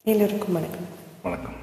எல்லோருக்கும் வணக்கம் வணக்கம்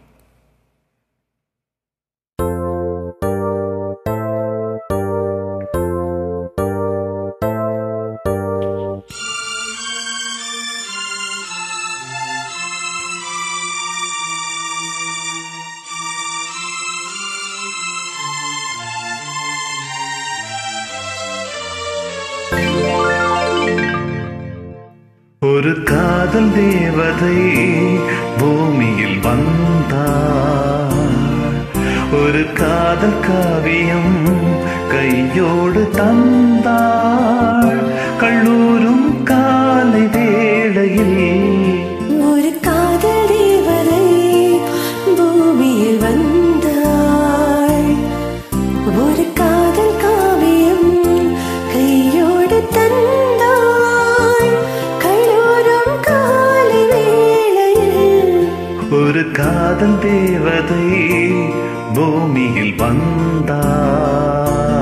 ஒரு காதல் தேவதை பூமியில் வந்தார் ஒரு காதல் காவியம் கையோடு தந்தாள் கல்லூரும் காலை வேளையில் ஒரு காதல் தேவதை பூமியில் வந்தாள் ஒரு காதல் காவியம் கையோடு தந்தாள் கல்லூரும் காலை வேளையில் ஒரு காதல் தேவதை பூமியில் வந்தார்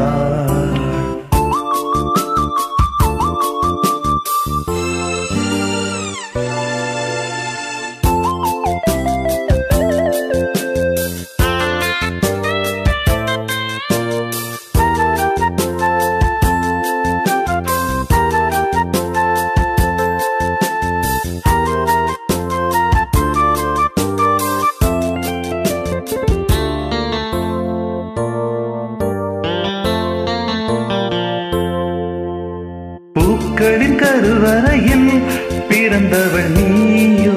பூக்களின் கருவறையில் பிறந்தவள் நீயோ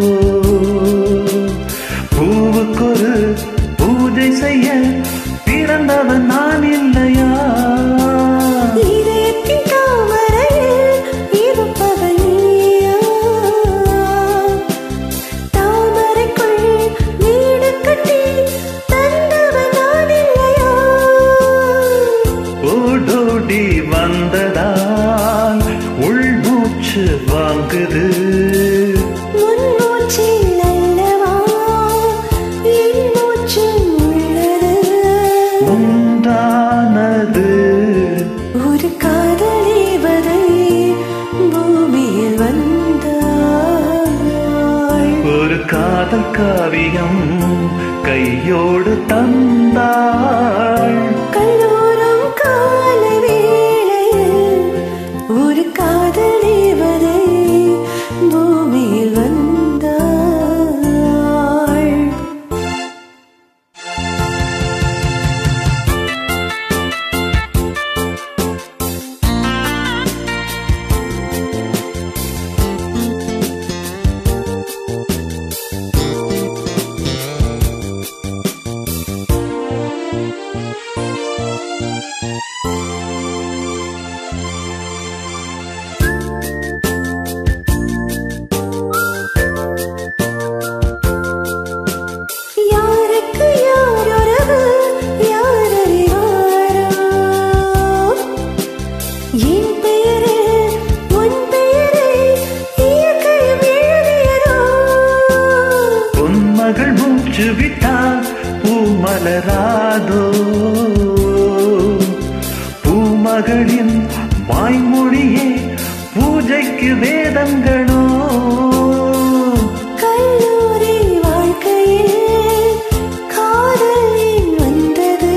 பூவுக்கொரு பூஜை செய்ய பிறந்தவன் நான் இல்லையா இதயத்தின் தாமரையில் இருப்பவள் நீயா? தாமரைக்குள் வீடு கட்டி தந்தவன் நான் இல்லையா? ஓடோடி வந்ததால் உள்மூச்சு வாங்குது உன் மூச்சில் அல்லவா என் மூச்சும் உள்ளது. உண்டானது ஒரு காதல் தேவதை பூமியில் வந்தாள் ஒரு காதல் காவியம் கையோடு தந்தாள் கல்லூரும் கால வேளையில் ஒரு காதல் தேவதை பூமியில் வந்தாள் யாருக்கு யார் உறவு யார் அறிவாரோ என் பெயரில் உன் பெயரை இயற்கையும் எழுதியதோ பொன்மகள் மூச்சு விட்டால் பூமலராதோ பூமகளின் வாய்மொழியே பூஜைக்கு வேதங்களோ கல்லூரி வாழ்க்கையில் காதல் ஏன் வந்தது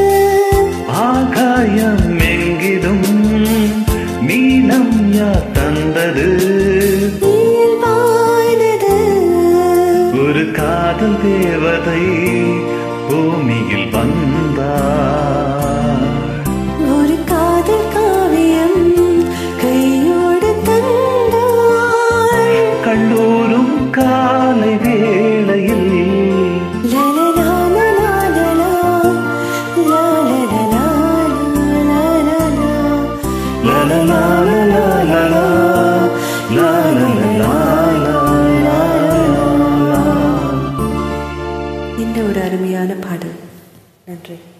ஆகாயம் எங்கிலும் நீலம் யார் தந்தது நீர் பாய்ந்தது ஒரு காதல் தேவதை பூமியில் வந்தார் ஒரு காதல் காவியம் கையோடு தந்தாள் கல்லூரும் காலை வேளையில் இந்த ஒரு அருமையான பாடல் நன்றி